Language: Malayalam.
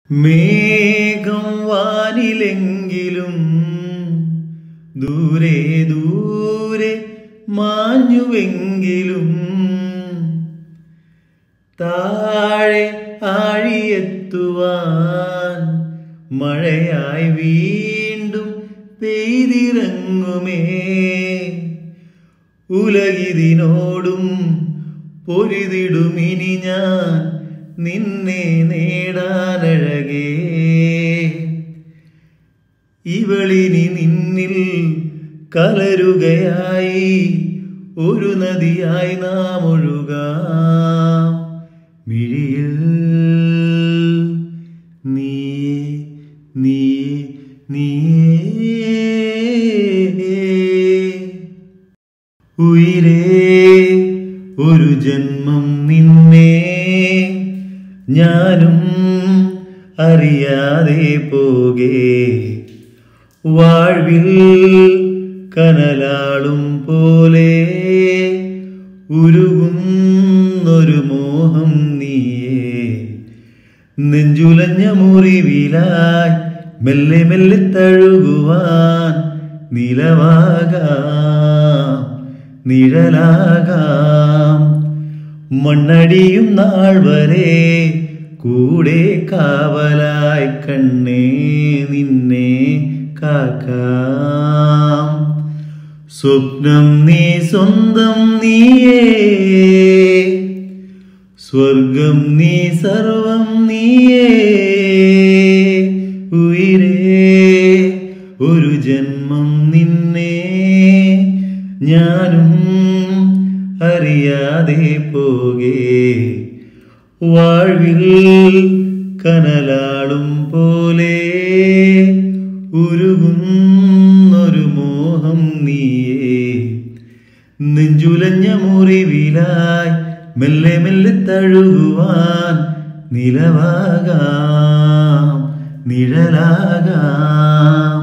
മേഘം വാനിലെങ്കിലും ദൂരെ ദൂരെ മാഞ്ഞുവെങ്കിലും താഴെ ആഴിയെത്തുവാൻ മഴയായി വീണ്ടും പെയ്തിറങ്ങുമേ ഉലകിതിനോടും പൊരുതിടുമിനി ഞാൻ നിന്നെ നേടാനഴകേ ഇവളിനി നിന്നിൽ കലരുകയായി ഒരു നദിയായി നാം ഒഴുകാം മിഴിയിൽ നീ നീ നീ ഉയിരേ ഒരു ജന്മം നിന്നെ ഞാനും അറിയാതെ പോകേ വാഴ്വിൽ കനലാളും പോലെ ഉരുകുന്നൊരു മോഹം നീയേ നെഞ്ചുലഞ്ഞ മുറിവിലായി മെല്ലെ മെല്ലെ തഴുകുവാൻ നിലവാകാം നിഴലാകാം മണ്ണടിയും നാൾ വരെ കൂടെ കാവലായി കണ്ണേ നിന്നെ കാക്കാം സ്വപ്നം നീ സ്വന്തം നീയേ സ്വർഗം നീ സർവം നീയേ ഉയരേ ഒരു ജന്മം നിന്നെ ഞാനും അറിയാതെ പോകേ വാഴ്വിൽ കനലാളും പോലെ ഉരുകുന്നൊരു മോഹം നീയേ നെഞ്ചുലഞ്ഞ മുറിവിലായി മെല്ലെ മെല്ലെ തഴുകുവാൻ നിലവാകാം നിഴലാകാം